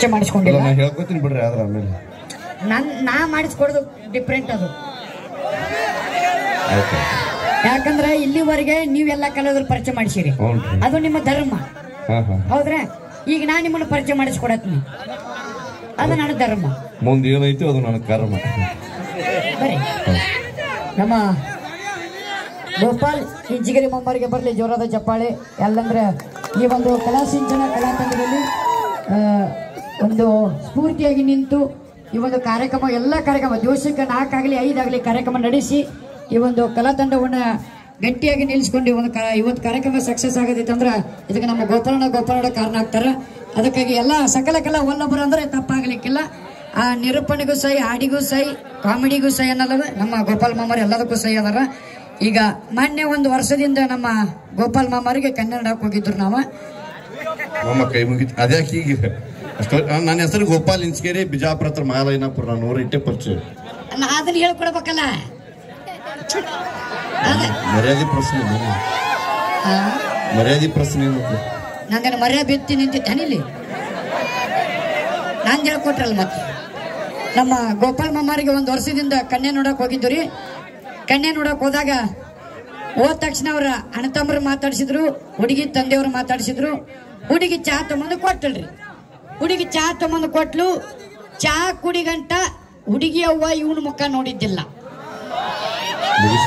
ಪರಿಚಯ ಇಲ್ಲ ಮಾಡಿಸ್ಕೊಂಡಿಲ್ಲ ನಾ ಹೇಳ್ಕೊತೀನಿ ಬಿಡ್ರಿ ಆದ್ರ ಆಮೇಲೆ ನನ್ ನಾ ಮಾಡಿಸ್ಕೊಡೋದು ಡಿಫ್ರೆಂಟ್ ಅದು ಆಯ್ತು ಯಾಕಂದ್ರೆ ಇಲ್ಲಿವರೆಗೆ ನೀವೆಲ್ಲ ಕಲಾವಿದ್ರು ಪರಿಚಯ ಮಾಡಿಸಿರಿ ಹ್ಞೂ ಅದು ನಿಮ್ಮ ಧರ್ಮ ಹಾ ಹಾ ಹೌದ್ರಾ ಈಗ ನಾ ನಿಮ್ಮನ್ನು ಪರಿಚಯ ಮಾಡಿಸ್ಕೊಡತ್ನಿ ಅದು ನನ್ನ ಧರ್ಮ ಮುಂದೆ ಏನೈತಿ ಅದು ನನ್ನ ಕರ್ಮ ಬರೀ ನಮ್ಮ ಗೋಪಾಲ್ ಇಂಜಿಗಿರಿ ಮೊಮ್ಮರಿಗೆ ಬರಲಿ ಜೋರಾದ ಚಪ್ಪಾಳೆ ಎಲ್ಲಂದ್ರೆ ಈ ಒಂದು ಕಲಾ ಸಿಂಚನ ಕಲಾ ತಂಡದಲ್ಲಿ ಆ, ಒಂದು ಸ್ಫೂರ್ತಿಯಾಗಿ ನಿಂತು ಈ ಒಂದು ಕಾರ್ಯಕ್ರಮ ಎಲ್ಲ ಕಾರ್ಯಕ್ರಮ ದಿವಸಕ್ಕೆ ನಾಲ್ಕಾಗಲಿ ಐದಾಗಲಿ ಕಾರ್ಯಕ್ರಮ ನಡೆಸಿ ಈ ಒಂದು ಕಲಾ ತಂಡವನ್ನ ಗಟ್ಟಿಯಾಗಿ ನಿಲ್ಲಿಸ್ಕೊಂಡು ಈ ಒಂದು ಕ- ಇವತ್ತು ಕಾರ್ಯಕ್ರಮ ಸಕ್ಸಸ್ ಆಗತೈತೆ ಅಂದ್ರೆ ಇದಕ್ಕೆ ನಮ್ಮ ಗೋಪಾಲಣ್ಣ ಗೋಪಾಲಣ್ಣ ಕಾರಣ ಆಗ್ತಾರೆ ಅದಕ್ಕಾಗಿ ಎಲ್ಲ ಸಕಲ ಕಲಾ ಒಲ್ಲೊಬ್ಬರು ಅಂದ್ರೆ ತಪ್ಪಾಗಲಿಕ್ಕಿಲ್ಲ ಆ ನಿರೂಪಣೆಗೂ ಸೈ ಹಾಡಿಗೂ ಸೈ ಕಾಮಿಡಿಗೂ ಸೈ ಅನ್ನೋದಲ್ಲ ನಮ್ಮ ಗೋಪಾಲ್ ಮಾಮರು ಎಲ್ಲದಕ್ಕೂ ಸೈ ಅದಾರ ಈಗ ಮೊನ್ನೆ ಒಂದು ವರ್ಷದಿಂದ ನಮ್ಮ ಗೋಪಾಲ್ ಮಾಮರಿಗೆ ಕನ್ನಡ ಹೋಗಿದ್ರು ನಾವು ನಮ್ಮ ಕೈ ಮುಗಿತು ಅದ್ಯಾಕೆ ಈಗ ಅಷ್ಟು ನನ್ನ ಹೆಸರು ಗೋಪಾಲ್ ಇಂಚ್ಕೇರಿ ಬಿಜಾಪುರ ಹತ್ರ ಮಹಾಲೈನಾಪುರ ನಾನು ನೂರ ಇಟ್ಟೆ ಪರಿಚಯ ನಾ ಅದನ್ನ ಹೇಳ್ಕೊಡ್ಬೇಕಲ್ಲ ಅದ ಮರ್ಯಾದೆ ಪ್ರಶ್ನೆ ಏನು? ಆ, ಮರ್ಯಾದೆ ಪ್ರಶ್ನೆ ಏನಂತ ನಂದೇನು ಮರ್ಯಾದೆ ಬಿತ್ತಿ ನಿಂತಿದ್ದಾನಿಲ್ಲಿ ನಾನು ಹೇಳ್ಕೊಟ್ರಲ್ಲ ಮತ್ತೆ ನಮ್ಮ ಗೋಪಾಲ್ ಮಾಮಾರಿಗೆ ಒಂದು ವರ್ಷದಿಂದ ಕನ್ಯೆ ನೋಡಕ್ ಹೋಗಿದ್ದು ರೀ ಕನ್ಯೆ ನೋಡಕ್ ಹೋದಾಗ ಹೋದ ತಕ್ಷಣ ಅವ್ರ ಅಣ್ಣತಮ್ಮರು ಮಾತಾಡ್ಸಿದ್ರು ಹುಡುಗಿ ತಂದೆಯವರು ಮಾತಾಡ್ಸಿದ್ರು ಹುಡುಗಿ ಚಾ ತಗೊಂಡು ಕೊಟ್ಟಳ್ರಿ ಹುಡುಗಿ ಚಾ ತಗೊಂಡು ಕೊಟ್ಲು ಚಾ ಕುಡಿಗಂಟ ಹುಡುಗಿ ಅವ್ವ ಇವನ ಮುಖ ನೋಡಿದ್ದಿಲ್ಲ ಮುಗಿಸಿ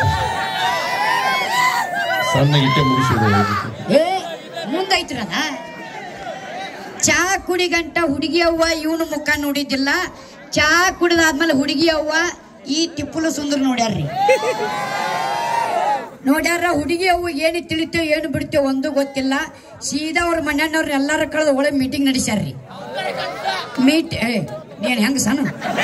ಸಣ್ಣ ಇಟ್ಟೆ ಮುಗಿಸಿದೆ ಏ ಮುಂದೈತ್ರ ಅದ ಚಾ ಕುಡಿಗಂಟ ಹುಡುಗಿ ಅವ್ವ ಇವನು ಮುಖ ನೋಡಿದ್ದಿಲ್ಲ ಚಾ ಕುಡಿದಾದ್ಮೇಲೆ ಹುಡುಗಿ ಅವ್ವ ಈ ತಿಪ್ಪಲು ಸುಂದರ ನೋಡ್ಯಾರ್ರಿ ನೋಡ್ಯಾರ ಹುಡುಗಿ ಅವ್ವ ಏನು ತಿಳಿತೋ ಏನು ಬಿಡ್ತೋ ಒಂದು ಗೊತ್ತಿಲ್ಲ ಸೀದಾ ಅವ್ರ ಮನೆಯವ್ರ ಎಲ್ಲಾರ ಕಳೆದು ಒಳಗೆ ಮೀಟಿಂಗ್ ನಡೆಸ್ಯಾರ್ರಿ ಮೀಟ್ ಏ ನೀನ್ ಹೆಂಗ ಸಣ್ಣ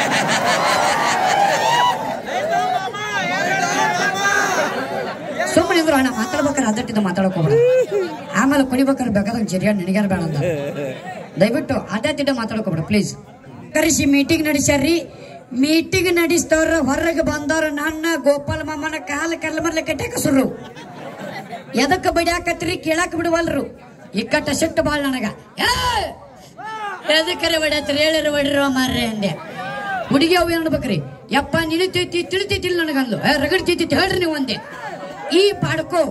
ಸುಮ್ಮನೆ ಇದ್ರು ಅಣ್ಣ ಮಾತಾಡ್ಬೇಕಾರೆ ಅದಟ್ಟಿದ್ದು ಮಾತಾಡಕ್ ಹೋಗ್ಬೇಡ ಆಮೇಲೆ ಕುಡಿಬೇಕಾದ್ರೆ ಬೇಕಾದಂಗ ಜರಿಯಾಡ್ ನನಗ್ಯಾರ ಬೇಡ ಅಂತ ದಯವಿಟ್ಟು ಅದಟ್ಟಿದ್ದು ಮಾತಾಡಕ್ ಹೋಗ್ಬೇಡ ಪ್ಲೀಸ್ ಕರೆಸಿ ಮೀಟಿಂಗ್ ನಡೆಸ್ಯಾರ್ರಿ ಮೀಟಿಂಗ್ ನಡೆಸ್ತವ್ರ ಹೊರಗೆ ಬಂದವ್ರ ನನ್ನ ಗೋಪಾಲ ಮಾಮನ ಕಾಲ ಕಲ್ಲ ಮರ್ಲೆ ಕಟ್ಟಾಕ ಸುರು ಎದಕ್ಕೆ ಬಡಿಯಾಕತ್ರಿ ಕೇಳಾಕ ಬಿಡುವಲ್ರು ಇಕ್ಕಟ್ಟ ಸಿಟ್ಟು ಬಾಳ್ ನನಗ ಏ! ಎದಕ್ಕರೆ ಬಡಿಯತ್ರಿ ಹೇಳಿರ ಬಡಿರೋ ಮಾರ್ರೆ ಅಂದೆ ಹುಡುಗಿ ಅವು ಏನ್ ಅನ್ಬೇಕ್ರಿ ಯಪ್ಪ ನಿಳಿತೈತಿ ತಿಳಿತೈತಿಲ್ಲ ನನಗಂದ್ಲು ಏ, ರಗಡ್ತೈತಿ ಹೇಳ್ರಿ ನೀವು ಒಂದೆ ಈ ಪಾಡ್ಕೋ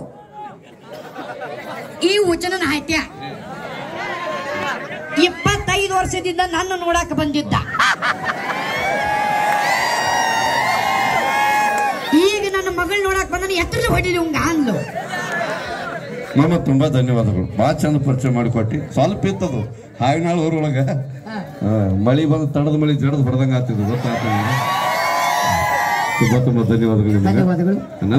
ಈ ಉಚನನ ಹಾಟ್ಯ ಇಪ್ಪತ್ತೈದು ವರ್ಷದಿಂದ ನನ್ನ ನೋಡಾಕ ಬಂದಿದ್ದ ಈಗ ನನ್ನ ಮಗಳು ನೋಡಾಕ ಬಂದನ ಎತ್ತರ ಹೊಡಿಲಿ ಹಂಗ ಅಂದ್ಲು ಮಾಮ ತುಂಬಾ ಧನ್ಯವಾದಗಳು ಭಾಳ ಚಂದ ಪರಿಚಯ ಮಾಡಿಕೊಟ್ಟಿ ಸ್ವಲ್ಪ ಇತ್ತದು ಹಾವಿನಾಳ ಊರೊಳಗ ಆ, ಮಳಿ ಬಂದು ತಡದ ಮಳಿ ಜಡದ್ ಹೊಡೆದಂಗ ಆಗ್ತಿದ್ದು ಗೊತ್ತಾಗ್ತದೆ ತುಂಬಾ ತುಂಬಾ ಧನ್ಯವಾದಗಳು ನಿಮಗೆ ಧನ್ಯವಾದಗಳು